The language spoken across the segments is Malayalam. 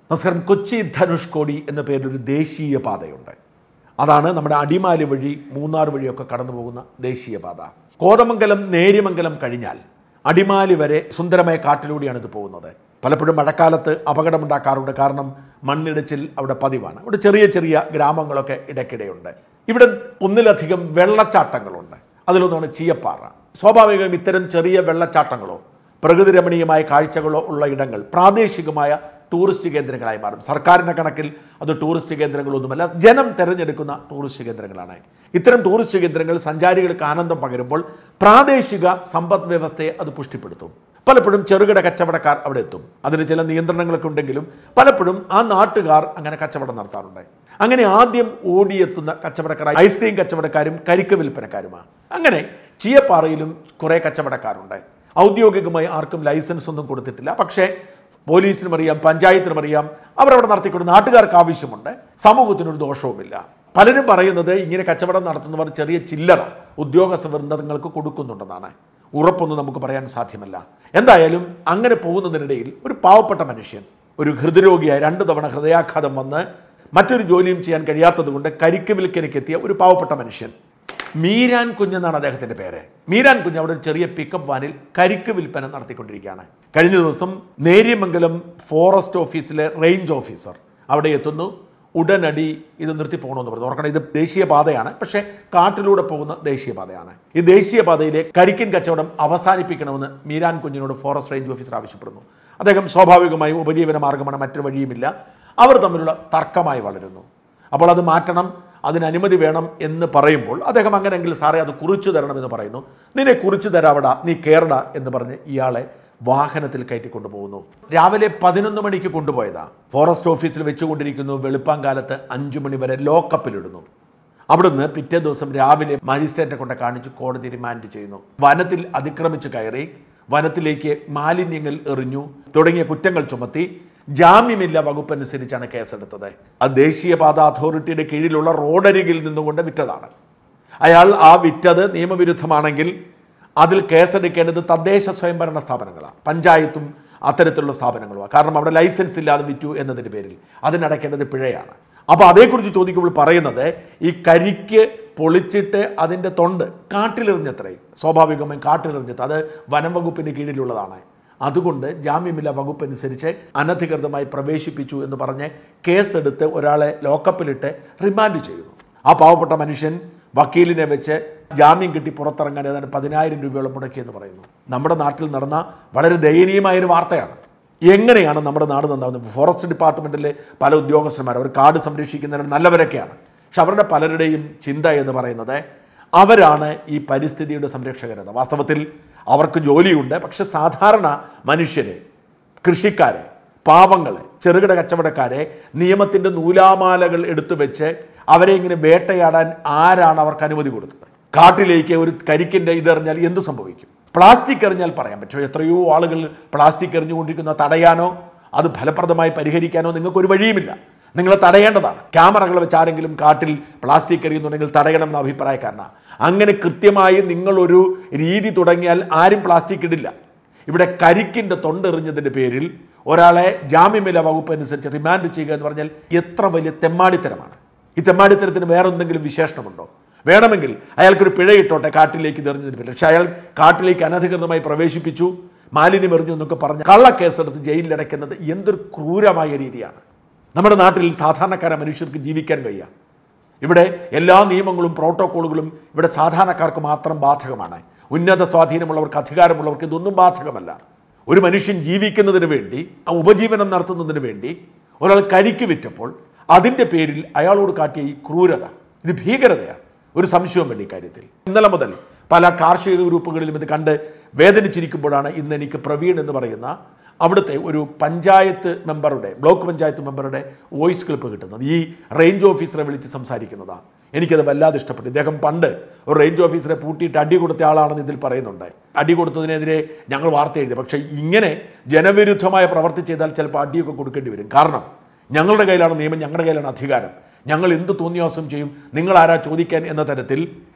നമസ്കാരം കൊച്ചി ധനുഷ്കോടി എന്ന പേരിലൊരു ദേശീയ പാതയുണ്ട് അതാണ് നമ്മുടെ അടിമാലി വഴി മൂന്നാർ വഴിയൊക്കെ കടന്നു പോകുന്ന ദേശീയപാത കോതമംഗലം നേര്യമംഗലം കഴിഞ്ഞാൽ അടിമാലി വരെ സുന്ദരമായ കാട്ടിലൂടെയാണ് ഇത് പോകുന്നത് പലപ്പോഴും മഴക്കാലത്ത് അപകടമുണ്ടാക്കാറുണ്ട് കാരണം മണ്ണിടിച്ചിൽ അവിടെ പതിവാണ് ഇവിടെ ചെറിയ ചെറിയ ഗ്രാമങ്ങളൊക്കെ ഇടയ്ക്കിടെയുണ്ട് ഇവിടെ ഒന്നിലധികം വെള്ളച്ചാട്ടങ്ങളുണ്ട് അതിലൊന്നാണ് ചീയപ്പാറ സ്വാഭാവികമായും ഇത്തരം ചെറിയ വെള്ളച്ചാട്ടങ്ങളോ പ്രകൃതി രമണീയമായ കാഴ്ചകളോ ഉള്ള ഇടങ്ങൾ പ്രാദേശികമായ ടൂറിസ്റ്റ് കേന്ദ്രങ്ങളായി മാറും സർക്കാരിൻ്റെ കണക്കിൽ അത് ടൂറിസ്റ്റ് കേന്ദ്രങ്ങളൊന്നുമല്ല ജനം തിരഞ്ഞെടുക്കുന്ന ടൂറിസ്റ്റ് കേന്ദ്രങ്ങളാണ് ഇത്തരം ടൂറിസ്റ്റ് കേന്ദ്രങ്ങൾ സഞ്ചാരികൾക്ക് ആനന്ദം പകരുമ്പോൾ പ്രാദേശിക സമ്പദ് വ്യവസ്ഥയെ അത് പുഷ്ടിപ്പെടുത്തും പലപ്പോഴും ചെറുകിട കച്ചവടക്കാർ അവിടെ എത്തും അതിന് ചില നിയന്ത്രണങ്ങളൊക്കെ ഉണ്ടെങ്കിലും പലപ്പോഴും ആ നാട്ടുകാർ അങ്ങനെ കച്ചവടം നടത്താറുണ്ട് അങ്ങനെ ആദ്യം ഓടിയെത്തുന്ന കച്ചവടക്കാർ ഐസ്ക്രീം കച്ചവടക്കാരും കരിക്ക് വിൽപ്പനക്കാരുമാണ് അങ്ങനെ ചീയപ്പാറയിലും കുറേ കച്ചവടക്കാരുണ്ട് ഔദ്യോഗികമായി ആർക്കും ലൈസൻസ് ഒന്നും കൊടുത്തിട്ടില്ല പക്ഷേ പോലീസിനും അറിയാം പഞ്ചായത്തിനും അറിയാം അവരവിടെ നടത്തിക്കൊണ്ട് നാട്ടുകാർക്ക് ആവശ്യമുണ്ട് സമൂഹത്തിനൊരു ദോഷവുമില്ല പലരും പറയുന്നത് ഇങ്ങനെ കച്ചവടം നടത്തുന്നവർ ചെറിയ ചില്ലറ ഉദ്യോഗസ്ഥ വൃന്ദങ്ങൾക്ക് കൊടുക്കുന്നുണ്ടെന്നാണ് ഉറപ്പൊന്നും നമുക്ക് പറയാൻ സാധ്യമല്ല എന്തായാലും അങ്ങനെ പോകുന്നതിനിടയിൽ ഒരു പാവപ്പെട്ട മനുഷ്യൻ ഒരു ഹൃദയരോഗിയായ രണ്ട് തവണ ഹൃദയാഘാതം വന്ന് മറ്റൊരു ജോലിയും ചെയ്യാൻ കഴിയാത്തത് കൊണ്ട് കരിക്ക് വിൽക്കനയ്ക്കെത്തിയ ഒരു പാവപ്പെട്ട മനുഷ്യൻ മീരാൻ കുഞ്ഞെന്നാണ് അദ്ദേഹത്തിന്റെ പേര് മീരാൻ കുഞ്ഞ് അവിടെ ഒരു ചെറിയ പിക്കപ്പ് വാനിൽ കരിക്ക് വിൽപ്പന നടത്തിക്കൊണ്ടിരിക്കുകയാണ് കഴിഞ്ഞ ദിവസം നേര്യമംഗലം ഫോറസ്റ്റ് ഓഫീസിലെ റേഞ്ച് ഓഫീസർ അവിടെ എത്തുന്നു ഉടനടി ഇത് നിർത്തി പോകണമെന്ന് പറഞ്ഞു ഓർക്കണം ഇത് ദേശീയപാതയാണ് പക്ഷേ കാട്ടിലൂടെ പോകുന്ന ദേശീയപാതയാണ് ഈ ദേശീയപാതയിലെ കരിക്കിൻ കച്ചവടം അവസാനിപ്പിക്കണമെന്ന് മീരാൻ കുഞ്ഞിനോട് ഫോറസ്റ്റ് റേഞ്ച് ഓഫീസർ ആവശ്യപ്പെടുന്നു അദ്ദേഹം സ്വാഭാവികമായും ഉപജീവന മാർഗമാണ് മറ്റൊരു വഴിയുമില്ല അവർ തമ്മിലുള്ള തർക്കമായി വളരുന്നു അപ്പോൾ അത് മാറ്റണം അതിന് അനുമതി വേണം എന്ന് പറയുമ്പോൾ അദ്ദേഹം അങ്ങനെയെങ്കിൽ സാറേ അത് കുറിച്ചു തരണമെന്ന് പറയുന്നു നിന്നെ കുറിച്ചു തരാവട നീ കേറട എന്ന് പറഞ്ഞ് ഇയാളെ വാഹനത്തിൽ കയറ്റിക്കൊണ്ടു പോകുന്നു രാവിലെ പതിനൊന്ന് മണിക്ക് കൊണ്ടുപോയതാ ഫോറസ്റ്റ് ഓഫീസിൽ വെച്ചുകൊണ്ടിരിക്കുന്നു വെളുപ്പാങ്കാലത്ത് അഞ്ചു മണി വരെ ലോക്കപ്പിലിടുന്നു അവിടുന്ന് പിറ്റേ ദിവസം രാവിലെ മജിസ്ട്രേറ്റിനെ കൊണ്ട് കാണിച്ച് കോടതി റിമാൻഡ് ചെയ്യുന്നു വനത്തിൽ അതിക്രമിച്ച് കയറി വനത്തിലേക്ക് മാലിന്യങ്ങൾ എറിഞ്ഞു തുടങ്ങിയ കുറ്റങ്ങൾ ചുമത്തി ജാമ്യമില്ല വകുപ്പനുസരിച്ചാണ് കേസെടുത്തത് ആ ദേശീയപാത അതോറിറ്റിയുടെ കീഴിലുള്ള റോഡരികിൽ നിന്നുകൊണ്ട് വിറ്റതാണ് അയാൾ ആ വിറ്റത് നിയമവിരുദ്ധമാണെങ്കിൽ അതിൽ കേസെടുക്കേണ്ടത് തദ്ദേശ സ്വയംഭരണ സ്ഥാപനങ്ങളാണ് പഞ്ചായത്തും അത്തരത്തിലുള്ള സ്ഥാപനങ്ങളുമാണ് കാരണം അവിടെ ലൈസൻസ് ഇല്ലാതെ വിറ്റു എന്നതിൻ്റെ പേരിൽ അതിനടക്കേണ്ടത് പിഴയാണ് അപ്പോൾ അതേക്കുറിച്ച് ചോദിക്കുമ്പോൾ പറയുന്നത് ഈ കരിക്ക് പൊളിച്ചിട്ട് അതിൻ്റെ തൊണ്ട് കാട്ടിലെറിഞ്ഞത്രേ സ്വാഭാവികമായും കാട്ടിലെറിഞ്ഞത് അത് വനം വകുപ്പിൻ്റെ കീഴിലുള്ളതാണ് അതുകൊണ്ട് ജാമ്യമില്ല വകുപ്പ് അനുസരിച്ച് അനധികൃതമായി പ്രവേശിപ്പിച്ചു എന്ന് പറഞ്ഞ് കേസെടുത്ത് ഒരാളെ ലോക്കപ്പിലിട്ട് റിമാൻഡ് ചെയ്യുന്നു ആ പാവപ്പെട്ട മനുഷ്യൻ വക്കീലിനെ വെച്ച് ജാമ്യം കിട്ടി പുറത്തിറങ്ങാൻ ഏതാണ്ട് പതിനായിരം രൂപയോളം മുടക്കിയെന്ന് പറയുന്നു നമ്മുടെ നാട്ടിൽ നടന്ന വളരെ ദയനീയമായൊരു വാർത്തയാണ് എങ്ങനെയാണ് നമ്മുടെ നാട് നന്നാവുന്നത് ഫോറസ്റ്റ് ഡിപ്പാർട്ട്മെൻറ്റിലെ പല ഉദ്യോഗസ്ഥന്മാർ അവർ കാട് സംരക്ഷിക്കുന്നവർ നല്ലവരൊക്കെയാണ് പക്ഷെ അവരുടെ പലരുടെയും ചിന്ത എന്ന് പറയുന്നത് അവരാണ് ഈ പരിസ്ഥിതിയുടെ സംരക്ഷകരെന്ന് വാസ്തവത്തിൽ അവർക്ക് ജോലിയുണ്ട് പക്ഷെ സാധാരണ മനുഷ്യരെ കൃഷിക്കാരെ പാവങ്ങളെ ചെറുകിട കച്ചവടക്കാരെ നിയമത്തിൻ്റെ നൂലാമാലകൾ എടുത്തു വെച്ച് അവരെ ഇങ്ങനെ വേട്ടയാടാൻ ആരാണ് അവർക്ക് അനുമതി കൊടുത്തത് കാട്ടിലേക്ക് ഒരു കരിക്കിൻ്റെ ഇതെറിഞ്ഞാൽ എന്ത് സംഭവിക്കും പ്ലാസ്റ്റിക് എറിഞ്ഞാൽ പറയാൻ പറ്റും എത്രയോ ആളുകൾ പ്ലാസ്റ്റിക് എറിഞ്ഞുകൊണ്ടിരിക്കുന്ന തടയാനോ അത് ഫലപ്രദമായി പരിഹരിക്കാനോ നിങ്ങൾക്ക് ഒരു വഴിയുമില്ല നിങ്ങൾ തടയേണ്ടതാണ് ക്യാമറകൾ വെച്ച് ആരെങ്കിലും കാട്ടിൽ പ്ലാസ്റ്റിക് എറിയുന്നുണ്ടെങ്കിൽ തടയണം എന്ന അഭിപ്രായക്കാരനാണ് അങ്ങനെ കൃത്യമായി നിങ്ങളൊരു രീതി തുടങ്ങിയാൽ ആരും പ്ലാസ്റ്റിക് ഇടില്ല ഇവിടെ കരിക്കിൻ്റെ തൊണ്ടെറിഞ്ഞതിൻ്റെ പേരിൽ ഒരാളെ ജാമ്യമില്ല വകുപ്പ് അനുസരിച്ച് റിമാൻഡ് ചെയ്യുക എന്ന് പറഞ്ഞാൽ എത്ര വലിയ തെമ്മാടിത്തരമാണ് ഈ തെമ്മാടിത്തരത്തിന് വേറെ എന്തെങ്കിലും വിശേഷണമുണ്ടോ വേണമെങ്കിൽ അയാൾക്കൊരു പിഴ ഇട്ടോട്ടെ കാട്ടിലേക്ക് എറിഞ്ഞതിന് പേരിൽ പക്ഷേ അയാൾ കാട്ടിലേക്ക് അനധികൃതമായി പ്രവേശിപ്പിച്ചു മാലിന്യം എറിഞ്ഞു എന്നൊക്കെ പറഞ്ഞ് കള്ളക്കേസെടുത്ത് ജയിലിലടയ്ക്കുന്നത് എന്തൊരു ക്രൂരമായ രീതിയാണ് നമ്മുടെ നാട്ടിൽ സാധാരണക്കാര മനുഷ്യർക്ക് ജീവിക്കാൻ കഴിയാം ഇവിടെ എല്ലാ നിയമങ്ങളും പ്രോട്ടോക്കോളുകളും ഇവിടെ സാധാരണക്കാർക്ക് മാത്രം ബാധകമാണ് ഉന്നത സ്വാധീനമുള്ളവർക്ക് അധികാരമുള്ളവർക്ക് ഇതൊന്നും ബാധകമല്ല ഒരു മനുഷ്യൻ ജീവിക്കുന്നതിന് വേണ്ടി ആ ഉപജീവനം നടത്തുന്നതിന് വേണ്ടി ഒരാൾ കരിക്ക് വിറ്റപ്പോൾ അതിൻ്റെ പേരിൽ അയാളോട് കാട്ടിയ ഈ ക്രൂരത ഇത് ഭീകരതയാണ് ഒരു സംശയവും വേണ്ട ഇക്കാര്യത്തിൽ ഇന്നലെ മുതൽ പല കാർഷിക ഗ്രൂപ്പുകളിലും ഇത് കണ്ട് വേദനിച്ചിരിക്കുമ്പോഴാണ് ഇന്ന് എനിക്ക് പ്രവീൺ എന്ന് പറയുന്ന അവിടുത്തെ ഒരു പഞ്ചായത്ത് മെമ്പറുടെ ബ്ലോക്ക് പഞ്ചായത്ത് മെമ്പറുടെ വോയിസ് ക്ലിപ്പ് കിട്ടുന്നത് ഈ റേഞ്ച് ഓഫീസറെ വിളിച്ച് സംസാരിക്കുന്നതാണ് എനിക്കത് വല്ലാതെ ഇഷ്ടപ്പെട്ടു ഇദ്ദേഹം പണ്ട് ഒരു റേഞ്ച് ഓഫീസറെ പൂട്ടിയിട്ട് അടി കൊടുത്ത ആളാണെന്ന് ഇതിൽ പറയുന്നുണ്ട് അടി കൊടുത്തതിനെതിരെ ഞങ്ങൾ വാർത്ത എഴുതി പക്ഷേ ഇങ്ങനെ ജനവിരുദ്ധമായ പ്രവർത്തി ചെയ്താൽ ചിലപ്പോൾ അടിയൊക്കെ കൊടുക്കേണ്ടി വരും കാരണം ഞങ്ങളുടെ കയ്യിലാണ് നിയമം ഞങ്ങളുടെ കയ്യിലാണ് അധികാരം ഞങ്ങൾ എന്ത് തോന്നിയാസം ചെയ്യും നിങ്ങൾ ആരാ ചോദിക്കാൻ എന്ന തരത്തിൽ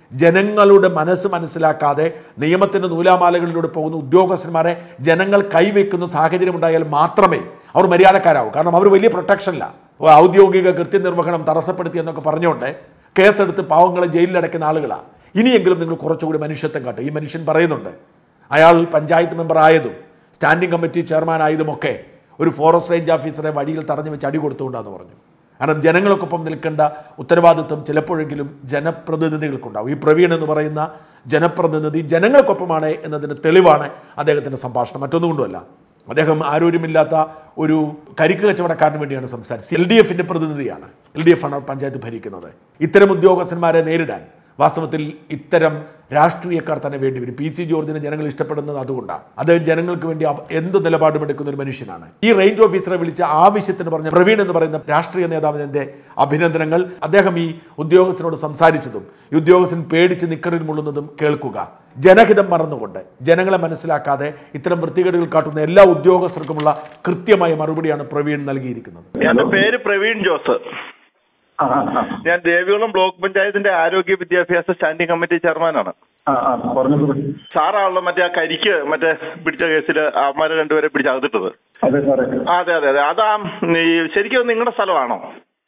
ജനങ്ങളുടെ മനസ്സ് മനസ്സിലാക്കാതെ നിയമത്തിൻ്റെ നൂലാമാലകളിലൂടെ പോകുന്ന ഉദ്യോഗസ്ഥന്മാരെ ജനങ്ങൾ കൈവയ്ക്കുന്ന സാഹചര്യം ഉണ്ടായാൽ മാത്രമേ അവർ മര്യാദക്കാരാവൂ കാരണം അവർ വലിയ പ്രൊട്ടക്ഷനില്ല ഔദ്യോഗിക കൃത്യനിർവഹണം തടസ്സപ്പെടുത്തി എന്നൊക്കെ പറഞ്ഞുകൊണ്ട് കേസെടുത്ത് പാവങ്ങളെ ജയിലിലടയ്ക്കുന്ന ആളുകളാണ് ഇനിയെങ്കിലും നിങ്ങൾ കുറച്ചുകൂടി മനുഷ്യത്വം കാട്ടും ഈ മനുഷ്യൻ പറയുന്നുണ്ട് അയാൾ പഞ്ചായത്ത് മെമ്പർ ആയതും സ്റ്റാൻഡിംഗ് കമ്മിറ്റി ചെയർമാൻ ആയതുമൊക്കെ ഒരു ഫോറസ്റ്റ് റേഞ്ച് ഓഫീസറെ വഴിയിൽ തടഞ്ഞു വെച്ച് അടി കൊടുത്തുകൊണ്ടാന്ന് പറഞ്ഞു കാരണം ജനങ്ങൾക്കൊപ്പം നിൽക്കേണ്ട ഉത്തരവാദിത്വം ചിലപ്പോഴെങ്കിലും ജനപ്രതിനിധികൾക്കുണ്ടാവും ഈ പ്രവീൺ എന്ന് പറയുന്ന ജനപ്രതിനിധി ജനങ്ങൾക്കൊപ്പമാണ് എന്നതിന് തെളിവാണ് അദ്ദേഹത്തിൻ്റെ സംഭാഷണം മറ്റൊന്നുകൊണ്ടുമല്ല അദ്ദേഹം ആരോരുമില്ലാത്ത ഒരു കരിക്ക് കച്ചവടക്കാരന് വേണ്ടിയാണ് സംസാരിച്ചത് എൽ ഡി എഫിൻ്റെ പ്രതിനിധിയാണ് എൽ ഡി എഫ് ആണ് പഞ്ചായത്ത് ഭരിക്കുന്നത് ഇത്തരം ഉദ്യോഗസ്ഥന്മാരെ നേരിടാൻ വാസ്തവത്തിൽ ഇത്തരം രാഷ്ട്രീയക്കാർ തന്നെ വേണ്ടി വരും പി സി ജോർജിനെ ജനങ്ങൾ ഇഷ്ടപ്പെടുന്നത് അതുകൊണ്ടാണ് അദ്ദേഹം ജനങ്ങൾക്ക് വേണ്ടി അപ- എന്ത് നിലപാടും എടുക്കുന്ന ഒരു മനുഷ്യനാണ് ഈ റേഞ്ച് ഓഫീസറെ വിളിച്ച ആവശ്യത്തിന് പറഞ്ഞ പ്രവീൺ എന്ന് പറയുന്ന രാഷ്ട്രീയ നേതാവിനെ അഭിനന്ദനങ്ങൾ അദ്ദേഹം ഈ ഉദ്യോഗസ്ഥനോട് സംസാരിച്ചതും ഈ ഉദ്യോഗസ്ഥൻ പേടിച്ച് നിക്കറിൽ മുള്ളുന്നതും കേൾക്കുക ജനഹിതം മറന്നുകൊണ്ട് ജനങ്ങളെ മനസ്സിലാക്കാതെ ഇത്തരം വൃത്തികേടുകൾ കാട്ടുന്ന എല്ലാ ഉദ്യോഗസ്ഥർക്കുമുള്ള കൃത്യമായ മറുപടിയാണ് പ്രവീൺ നൽകിയിരിക്കുന്നത് എന്റെ പേര് പ്രവീൺ ജോസ് ആ ആ, ആ. ഞാൻ ദേവികുളം ബ്ലോക്ക് പഞ്ചായത്തിന്റെ ആരോഗ്യ വിദ്യാഭ്യാസ സ്റ്റാൻഡിംഗ് കമ്മിറ്റി ചെയർമാനാണ് ആ ആ പറഞ്ഞത് സാറാണല്ലോ മറ്റേ ആ കരിക്ക് മറ്റേ പിടിച്ച കേസിൽ അമ്മമാരെ രണ്ടുപേരെ പിടിച്ചകത്തിട്ടത് അതെ സാറേ ആ, അതെ അതെ അതെ അതാ ഈ ശരിക്കും അത് നിങ്ങളുടെ സ്ഥലമാണോ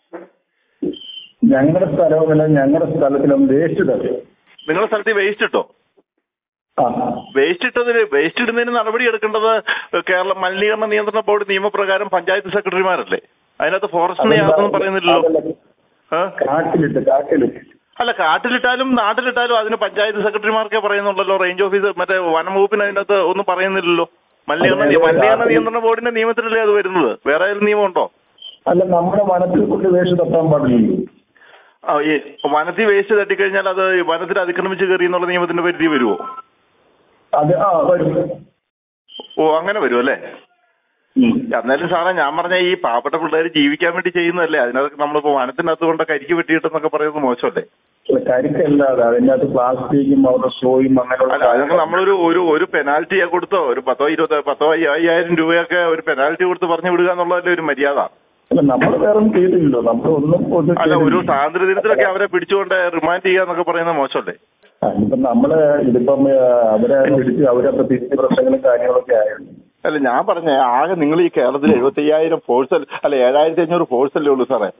ഞങ്ങളുടെ സ്ഥലവുമല്ല ഞങ്ങളുടെ സ്ഥലത്തിലും വേസ്റ്റ് തട്ടി നിങ്ങളുടെ സ്ഥലത്ത് വേസ്റ്റ് ഇട്ടോ ആ വേസ്റ്റ് ഇട്ടതിന് വേസ്റ്റ് ഇടുന്നതിന് നടപടി എടുക്കേണ്ടത് കേരള മലിനീകരണ നിയന്ത്രണ ബോർഡ് നിയമപ്രകാരം പഞ്ചായത്ത് സെക്രട്ടറിമാരല്ലേ അതിനകത്ത് ഫോറസ്റ്റിനെ യാതൊന്നും പറയുന്നില്ലല്ലോ അതല്ല, ഏ? കാട്ടിലിട്ട് കാട്ടിലിട്ട് അല്ല കാട്ടിലിട്ടാലും നാട്ടിലിട്ടാലും അതിന് പഞ്ചായത്ത് സെക്രട്ടറിമാർക്കേ പറയുന്നുള്ളല്ലോ റേഞ്ച് ഓഫീസർ മറ്റേ വനം വകുപ്പിന് അതിനകത്ത് ഒന്നും പറയുന്നില്ലല്ലോ മലിനീകരണ നിയ- മലിനീകരണ നിയന്ത്രണ ബോർഡിന്റെ നിയമത്തിലല്ലേ അത് വരുന്നത് വേറെ ഏതെങ്കിലും നിയമമുണ്ടോ അല്ല നമ്മുടെ വനത്തിൽ കൊണ്ട് വേസ്റ്റ് തട്ടാൻ പാടില്ലല്ലോ ആ, ഈ വനത്തിൽ വേസ്റ്റ് തട്ടിക്കഴിഞ്ഞാൽ അത് ഈ വനത്തിൽ അതിക്രമിച്ച് കയറി എന്നുള്ള നിയമത്തിന്റെ പരിധി വരുമോ അത് ആ വരും ഓ അങ്ങനെ വരും അല്ലേ ഉം. എന്നാലും സാറേ ഞാൻ പറഞ്ഞ ഈ പാവപ്പെട്ട പിള്ളേർ ജീവിക്കാൻ വേണ്ടി ചെയ്യുന്നതല്ലേ അതിനകത്ത് നമ്മളിപ്പോ വനത്തിനകത്ത് കൊണ്ട് കരിക്ക് വെട്ടിയിട്ടെന്നൊക്കെ പറയുന്നത് മോശമല്ലേ അല്ല, കരിക്കല്ലാതെ അതിന്റെ അകത്ത് പ്ലാസ്റ്റിക്കും അവരുടെ ഷോയും അല്ല അങ്ങനെയുള്ള അതൊക്കെ നമ്മളൊരു ഒരു ഒരു പെനാൽറ്റി കൊടുത്തോ ഒരു പത്തോ ഇരുപതോ പത്തോ അയ്യ- അയ്യായിരം രൂപയൊക്കെ ഒരു പെനാൽറ്റി കൊടുത്ത് പറഞ്ഞു വിടുക എന്നുള്ളതല്ലേ ഒരു മര്യാദ അല്ല നമ്മൾ വേറെ ഒന്നും ചെയ്തില്ലല്ലോ നമ്മൾ ഒന്നും ഒന്നും അല്ല ഒരു ചെയ്തില്ല. സ്വാതന്ത്ര്യ ദിനത്തിലൊക്കെ അവരെ പിടിച്ചുകൊണ്ട് റിമാൻഡ് ചെയ്യാന്നൊക്കെ പറയുന്നത് മോശമല്ലേ ആ, ഇപ്പം നമ്മള് ഇതിപ്പം ആ, അവരെ പിടിച്ച് അവരൊക്കെ തിരിച്ച് പ്രശ്നങ്ങളും കാര്യങ്ങളൊക്കെ ആയിരുന്നു അല്ല ഞാൻ പറഞ്ഞ ആകെ നിങ്ങൾ ഈ കേരളത്തിൽ എഴുപത്തി അയ്യായിരം ഫോഴ്സ് അല്ല ഏഴായിരത്തി അഞ്ഞൂറ് ഫോഴ്സ് അല്ലേ ഉള്ളൂ സാറേ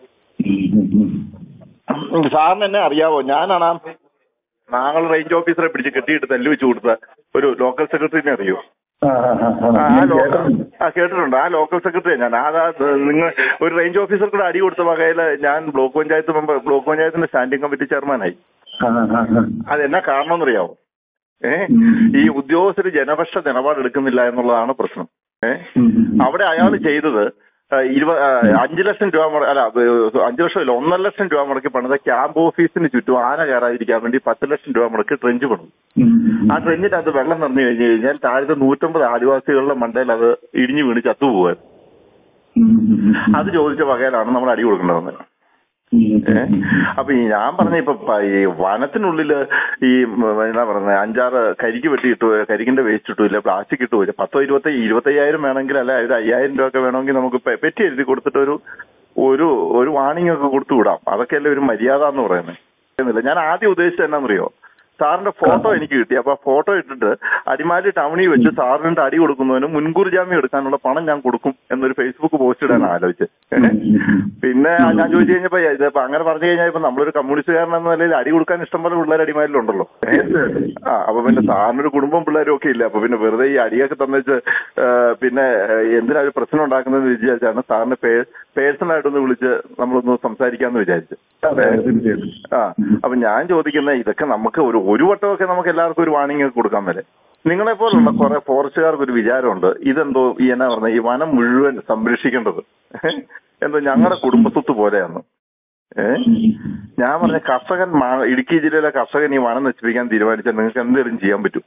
ഉം, സാറിന് എന്നെ അറിയാവോ ഞാനാണ് ആ നാങ്ങൾ റേഞ്ച് ഓഫീസറെ പിടിച്ച് കെട്ടിയിട്ട് തല്ലി വെച്ച് കൊടുത്ത ഒരു ലോക്കൽ സെക്രട്ടറിനെ അറിയോ ആ, ആ, ആ, ആ. ആ, ആ ഞാൻ ലോക്കൽ കേട്ടിട്ടുണ്ട്. ആ കേട്ടിട്ടുണ്ട് ആ ലോക്കൽ സെക്രട്ടറി ഞാൻ അതാ നിങ്ങൾ ഒരു റേഞ്ച് ഓഫീസർ കൂടെ അടി കൊടുത്ത വകയിൽ ഞാൻ ബ്ലോക്ക് പഞ്ചായത്ത് മെമ്പർ ബ്ലോക്ക് പഞ്ചായത്തിന്റെ സ്റ്റാൻഡിംഗ് കമ്മിറ്റി ചെയർമാനായി ആ, ആ, ആ. അതെന്നാ കാരണം എന്നറിയാവോ ഏ ഈ ഉദ്യോഗസ്ഥർ ജനപക്ഷ നിലപാടെടുക്കുന്നില്ല എന്നുള്ളതാണ് പ്രശ്നം ഏ ഉം. അവിടെ അയാൾ ചെയ്തത് ആ, ഇരുപ ആ, അഞ്ച് ലക്ഷം രൂപ മുട അല്ല ഏ, അഞ്ച് ലക്ഷം ഇല്ല ഒന്നര ലക്ഷം രൂപ മുടക്കി പണിത ക്യാമ്പ് ഓഫീസിന് ചുറ്റും ആന കയറാതിരിക്കാൻ വേണ്ടി പത്ത് ലക്ഷം രൂപ മുടക്കി ട്രെഞ്ച് പണിതു ഉം. ആ ട്രെഞ്ചിനകത്ത് വെള്ളം നിറഞ്ഞു കഴിഞ്ഞു കഴിഞ്ഞാൽ താഴത്തെ നൂറ്റമ്പത് ആദിവാസികളുടെ മണ്ടയിൽ അത് ഇടിഞ്ഞു വീണ് ചത്തുപോകാൻ ഉം. അത് ചോദിച്ച വകയിലാണ് നമ്മൾ അടി കൊടുക്കേണ്ടതെന്ന് ഉം. ഏ? അപ്പൊ ഈ ഞാൻ പറഞ്ഞ ഇപ്പൊ പ- ഈ വനത്തിനുള്ളില് ഈ ഉം, എന്താ പറയുന്നത് അഞ്ചാറ് കരിക്ക് വെട്ടിയിട്ടു കരിക്കിന്റെ വേസ്റ്റ് ഇട്ടു ഇല്ല പ്ലാസ്റ്റിക് ഇട്ടു ഇല്ല പത്തോ ഇരുപത്തി ഇരുപത്തയ്യായിരം വേണമെങ്കിൽ അല്ല ഒരു അയ്യായിരം രൂപ ഒക്കെ വേണമെങ്കിൽ നമുക്ക് പെ- പെറ്റി എഴുതി കൊടുത്തിട്ട് ഒരു ഒരു ഒരു വാണിംഗ് ഒക്കെ കൊടുത്തു വിടാം അതൊക്കെയല്ലേ ഒരു മര്യാദ എന്ന് പറയുന്നത് ഞാൻ ആദ്യം ഉദ്ദേശിച്ചത് എന്നാന്നറിയോ സാറിന്റെ ഫോട്ടോ എനിക്ക് കിട്ടി അപ്പൊ ആ ഫോട്ടോ ഇട്ടിട്ട് അടിമാലി ടൗണിൽ വെച്ച് സാറിന്റെ അടി കൊടുക്കുന്നതിന് മുൻകൂർ ജാമ്യം എടുക്കാനുള്ള പണം ഞാൻ കൊടുക്കും എന്നൊരു ഫേസ്ബുക്ക് പോസ്റ്റ് ഇടാൻ ആലോചിച്ച് ഏ? പിന്നെ ഞാൻ ചോദിച്ചു കഴിഞ്ഞപ്പോ ഇതിപ്പോ അങ്ങനെ പറഞ്ഞു കഴിഞ്ഞാൽ ഇപ്പൊ നമ്മളൊരു കമ്മ്യൂണിസ്റ്റുകാരൻ എന്ന നിലയിൽ അടി കൊടുക്കാൻ ഇഷ്ടം പോലെ പിള്ളേർ അടിമാലിലുണ്ടല്ലോ ഏ? ആ അപ്പൊ പിന്നെ സാറിനൊരു കുടുംബം പിള്ളേരും ഒക്കെ ഇല്ല അപ്പൊ പിന്നെ വെറുതെ ഈ അടിയൊക്കെ തന്നിച്ച് ഏ, പിന്നെ ഏ, എന്തിനാ ഒരു പ്രശ്നം ഉണ്ടാക്കുന്നതെന്ന് വിചാരിച്ചാണ് സാറിന് പേഴ്സണൽ ആയിട്ടൊന്ന് വിളിച്ച് നമ്മളൊന്ന് സംസാരിക്കാന്ന് വിചാരിച്ചു അതെ, അതെ, തീർച്ചയായിട്ടും. ആ അപ്പൊ ഞാൻ ചോദിക്കുന്ന ഇതൊക്കെ നമുക്ക് ഒരു ഒരു വട്ടമൊക്കെ നമുക്ക് എല്ലാവർക്കും ഒരു വാണിംഗ് ഒക്കെ കൊടുക്കാൻ വരെ നിങ്ങളെ പോലുള്ള കുറെ ഫോറസ്റ്റുകാർക്ക് ഒരു വിചാരമുണ്ട് ഇതെന്തോ ഈ എന്നാ പറഞ്ഞ ഈ വനം മുഴുവൻ സംരക്ഷിക്കേണ്ടത് എന്തോ ഞങ്ങളുടെ കുടുംബസ്വത്ത് പോലെയാണ് ഏ ഞാൻ പറഞ്ഞ കർഷകൻ മാ- ഇടുക്കി ജില്ലയിലെ കർഷകൻ ഈ വനം നശിപ്പിക്കാൻ തീരുമാനിച്ചാൽ നിങ്ങൾക്ക് എന്തെങ്കിലും ചെയ്യാൻ പറ്റും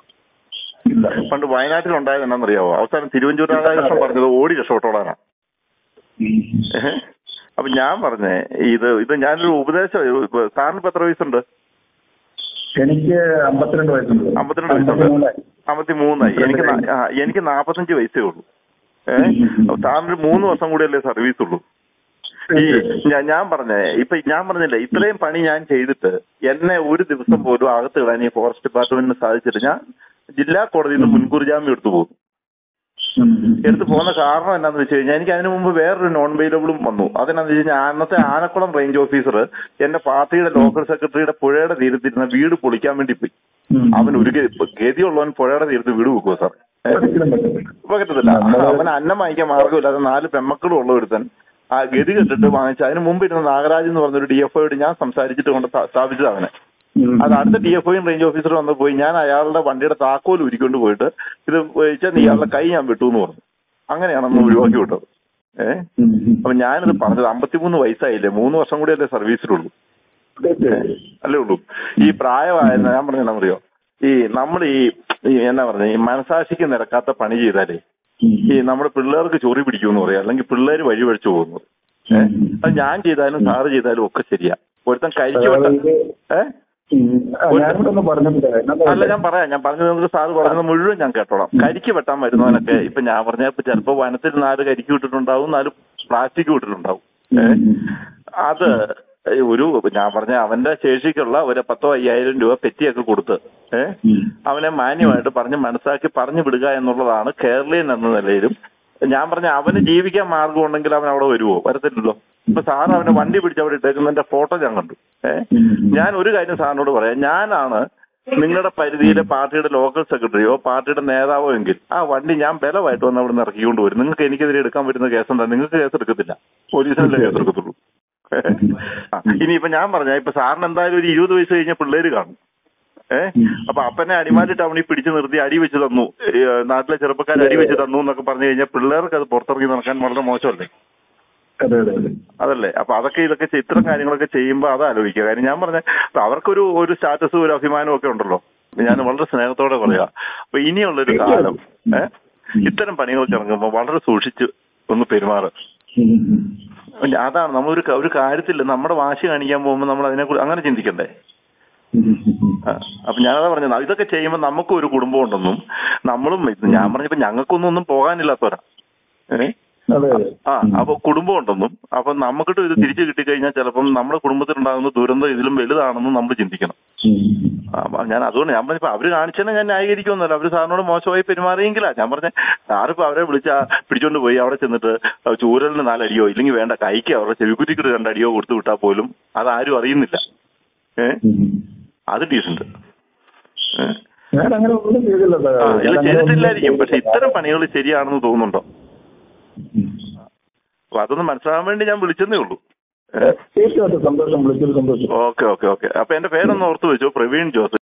ഇല്ല. പണ്ട് വയനാട്ടിൽ ഉണ്ടായത് എന്നാണെന്നറിയാവോ അവസാനം തിരുവഞ്ചൂർ രാധാകൃഷ്ണൻ പറഞ്ഞത് ഓടി രക്ഷപ്പെട്ടോളാനാ ഉം. ഏഹ്? അപ്പൊ ഞാൻ പറഞ്ഞേ ഇത് ഇത് ഞാനൊരു ഉപദേശം ഇപ്പൊ സാറിന് ഇപ്പൊ എത്ര വയസ്സുണ്ട് എനിക്ക് അമ്പത്തിരണ്ട് വയസ്സുണ്ട് അമ്പത്തിരണ്ട് വയസ്സുണ്ട് അമ്പത്തിമൂന്നായി. അമ്പത്തി മൂന്നായി എനിക്ക് നാ- ആ, എനിക്ക് നാപ്പത്തഞ്ച് വയസ്സേ ഉള്ളൂ ഏഹ് സാറിന് ഒരു മൂന്ന് വർഷം കൂടിയല്ലേ സർവീസ് ഉള്ളൂ ഈ ഞാ- ഞാൻ പറഞ്ഞേ ഇപ്പൊ ഞാൻ പറഞ്ഞില്ലേ ഇത്രയും പണി ഞാൻ ചെയ്തിട്ട് എന്നെ ഒരു ദിവസം പോലും അകത്ത് ഇടാൻ ഈ ഫോറസ്റ്റ് ഡിപ്പാർട്ട്മെന്റിന് സാധിച്ചിട്ട് ഞാൻ ജില്ലാ കോടതിയിൽ നിന്ന് മുൻകൂർ ജാമ്യം എടുത്തു പോകും ഉം. എടുത്തു പോകുന്ന കാരണം എന്താണെന്ന് വെച്ച് കഴിഞ്ഞാൽ എനിക്ക് അതിനു മുമ്പ് വേറൊരു നോൺ വെയിലബിളും വന്നു അതെന്നാന്ന് വെച്ച് കഴിഞ്ഞാൽ അന്നത്തെ ആനക്കുളം റേഞ്ച് ഓഫീസർ എന്റെ പാർട്ടിയുടെ ലോക്കൽ സെക്രട്ടറിയുടെ പുഴയുടെ തീരത്തിരുന്ന വീട് പൊളിക്കാൻ വേണ്ടി പോയി ഉം. അവൻ ഒരു ഗതി- ഗതിയുള്ളവൻ പുഴയുടെ തീരത്ത് വീട് വെക്കുമോ സാർ ഏ? ഒരിക്കലും പറ്റത്തില്ല. പറ്റത്തില്ല അവൻ അന്നം വാങ്ങിക്കാൻ മാർഗമില്ലാതെ നാല് പെമ്മക്കളും ഉള്ള ഒരുത്തൻ ആ ഗതി കെട്ടിട്ട് വാങ്ങിച്ചു അതിന് മുമ്പ് ഇരുന്ന നാഗരാജ് എന്ന് പറഞ്ഞൊരു ഡി എഫ് ഒയോട് ഞാൻ സംസാരിച്ചിട്ട് കൊണ്ട് സ്ഥാ- സ്ഥാപിച്ചത് അവനെ ഉം. അത് അടുത്ത ഡി എഫ് ഒയും റേഞ്ച് ഓഫീസർ വന്ന് പോയി ഞാൻ അയാളുടെ വണ്ടിയുടെ താക്കോൽ ഉരുക്കൊണ്ട് പോയിട്ട് ഇത് വെച്ചാൽ നീ ഇയാളുടെ കൈ ഞാൻ വിട്ടു എന്ന് പറഞ്ഞു അങ്ങനെയാണ് അന്ന് ഒഴിവാക്കി വിട്ടത് ഏഹ് ഉം. ഉം. അപ്പൊ ഞാനിത് പറഞ്ഞത് അമ്പത്തിമൂന്ന് വയസ്സായില്ലേ മൂന്ന് വർഷം കൂടിയല്ലേ സർവീസിലുള്ളൂ തീർച്ചയായും. അല്ലേ ഉള്ളൂ ഈ പ്രായമായ ഞാൻ പറഞ്ഞറിയോ ഈ നമ്മൾ ഈ ഈ എന്നാ പറഞ്ഞ ഈ മനസാക്ഷിക്ക് നിരക്കാത്ത പണി ചെയ്താലേ ഉം. ഈ നമ്മുടെ പിള്ളേർക്ക് ചൊറി പിടിക്കുമെന്ന് പറയാം അല്ലെങ്കിൽ പിള്ളേര് വഴി വഴിച്ചു പോകുന്നു ഏഹ് അത് ഞാൻ ചെയ്താലും സാറ് ചെയ്താലും ഒക്കെ ശരിയാ ഒരുത്തൻ കഴിച്ചു വിട്ട അതായത് ഏഹ് ഉം. ആ, ഞാനിവിടെ ഒന്ന് പറഞ്ഞിട്ടില്ല എന്നാ അല്ല ഞാൻ പറയാം ഞാൻ പറഞ്ഞത് നിങ്ങൾക്ക് സാറ് പറഞ്ഞത് മുഴുവൻ ഞാൻ കേട്ടോളാം കരിക്ക് വെട്ടാൻ വരുന്നവനൊക്കെ ഇപ്പൊ ഞാൻ പറഞ്ഞ ഇപ്പൊ ചിലപ്പോ വനത്തിൽ നാല് കരിക്ക് വിട്ടിട്ടുണ്ടാവും നാല് പ്ലാസ്റ്റിക് വിട്ടിട്ടുണ്ടാവും ഏഹ് അത് ഒരു ഞാൻ പറഞ്ഞ അവന്റെ ശേഷിക്കുള്ള ഒരു പത്തോ അയ്യായിരം രൂപ പെറ്റിയൊക്കെ കൊടുത്ത് ഏഹ് ഉം. അവനെ മാന്യമായിട്ട് പറഞ്ഞ് മനസ്സിലാക്കി പറഞ്ഞു വിടുക എന്നുള്ളതാണ് കേരളീയൻ എന്ന നിലയിലും ഞാൻ പറഞ്ഞ അവന് ജീവിക്കാൻ മാർഗം ഉണ്ടെങ്കിൽ അവൻ അവിടെ വരുവോ വരത്തില്ലല്ലോ ഇപ്പൊ സാറ് അവനെ വണ്ടി പിടിച്ച് അവിടെ ഇട്ടേക്കുന്നതിന്റെ ഫോട്ടോ ഞാൻ കണ്ടു ഏഹ് ഉം. ഞാൻ ഒരു കാര്യം സാറിനോട് പറയാം ഞാനാണ് നിങ്ങളുടെ പരിധിയിലെ പാർട്ടിയുടെ ലോക്കൽ സെക്രട്ടറിയോ പാർട്ടിയുടെ നേതാവോ എങ്കിൽ ആ വണ്ടി ഞാൻ ബലമായിട്ട് വന്ന് അവിടെ നിന്ന് ഇറക്കിക്കൊണ്ട് വരും നിങ്ങൾക്ക് എനിക്കെതിരെ എടുക്കാൻ പറ്റുന്ന കേസ് എന്താ നിങ്ങൾക്ക് കേസ് എടുക്കത്തില്ല പോലീസിനല്ലേ കേസ് എടുക്കത്തുള്ളൂ ആ, ഇനിയിപ്പോ ഞാൻ പറഞ്ഞ ഇപ്പൊ സാറിന് എന്തായാലും ഒരു ഇരുപത് വയസ്സ് കഴിഞ്ഞ പിള്ളേര് കാണും ഏഹ് അപ്പൊ അപ്പനെ അടിമാലി ടൗണിൽ പിടിച്ചു നിർത്തി അടി വെച്ച് തന്നു ഈ, നാട്ടിലെ ചെറുപ്പക്കാർ അടി വെച്ച് തന്നു എന്നൊക്കെ പറഞ്ഞു കഴിഞ്ഞാൽ പിള്ളേർക്ക് അത് പുറത്തിറങ്ങി നടക്കാൻ വളരെ മോശമല്ലേ അതെ അതെ അതെ അതല്ലേ അപ്പൊ അതൊക്കെ ഇതൊക്കെ ചെ- ഇത്തരം കാര്യങ്ങളൊക്കെ ചെയ്യുമ്പോൾ അത് ആലോചിക്കുക കാര്യം ഞാൻ പറഞ്ഞ അപ്പൊ അവർക്കൊരു ഒരു സ്റ്റാറ്റസും ഒരു അഭിമാനവും ഒക്കെ ഉണ്ടല്ലോ ഞാൻ വളരെ സ്നേഹത്തോടെ പറയാ അപ്പൊ ഇനിയുള്ളൊരു കാലം ഏഹ് ഇത്തരം പണികൾക്ക് ഇറങ്ങുമ്പോൾ വളരെ സൂക്ഷിച്ച് ഒന്ന് പെരുമാറുക ഉം. ഉം. അതാണ് നമ്മളൊരു ക- ഒരു കാര്യത്തിൽ നമ്മുടെ വാശി കാണിക്കാൻ പോകുമ്പോൾ നമ്മൾ അതിനെക്കുറിച്ച് അങ്ങനെ ചിന്തിക്കണ്ടേ ഉം. ഉം. ആ, അപ്പൊ ഞാനതാ പറഞ്ഞത് ഇതൊക്കെ ചെയ്യുമ്പോൾ നമുക്കും ഒരു കുടുംബം ഉണ്ടെന്നും നമ്മളും ഇത് ഞാൻ പറഞ്ഞപ്പോ ഞങ്ങൾക്കൊന്നും ഒന്നും പോകാനില്ലാത്തവരാ ഏഹ് അതെ അതെ ആ അപ്പൊ കുടുംബം ഉണ്ടെന്നും അപ്പൊ നമുക്കിട്ട് ഇത് തിരിച്ചു കിട്ടിക്കഴിഞ്ഞാൽ ചിലപ്പം നമ്മുടെ കുടുംബത്തിലുണ്ടാകുന്ന ദുരന്തം ഇതിലും വലുതാണെന്നും നമ്മൾ ചിന്തിക്കണം ഉം. ആ, അപ്പൊ ഞാൻ അതുകൊണ്ട് ഞാൻ പറഞ്ഞപ്പോ അവര് കാണിച്ചതിനെ ഞാൻ ന്യായീകരിക്കൊന്നുമല്ല അവര് സാറിനോട് മോശമായി പെരുമാറിയെങ്കിലാ ഞാൻ പറഞ്ഞ സാറിപ്പോ അവരെ വിളിച്ച പിടിച്ചോണ്ട് പോയി അവിടെ ചെന്നിട്ട് ചൂരലിന് നാലടിയോ ഇല്ലെങ്കിൽ വേണ്ട കൈക്ക് അവരുടെ ചെവിക്കുറ്റിക്കിട്ട് രണ്ടടിയോ കൊടുത്തു വിട്ടാൽ പോലും അതാരും അറിയുന്നില്ല ഏ ഉം. അത് ഡീസന്റ് ഏ ഞാൻ അങ്ങനെ ഒന്നും ചെയ്തില്ല സാർ. ആ ഞാൻ ഇത് അങ്ങനെ ഒന്നും ചെയ്തിട്ടില്ലായിരിക്കും പക്ഷെ ചെയ്തില്ല. ഇത്തരം പണികൾ ശരിയാണെന്ന് തോന്നുന്നുണ്ടോ ഉം. അപ്പൊ അതൊന്ന് മനസ്സിലാകാൻ വേണ്ടി ഞാൻ വിളിച്ചെന്നേ ഉള്ളൂ ഏ തീർച്ചയായിട്ടും സന്തോഷം വിളിച്ചത് സന്തോഷം ഓക്കെ ഓക്കെ ഓക്കെ അപ്പൊ എന്റെ പേരൊന്ന് ഓർത്ത് വെച്ചോ പ്രവീൺ ജോസ്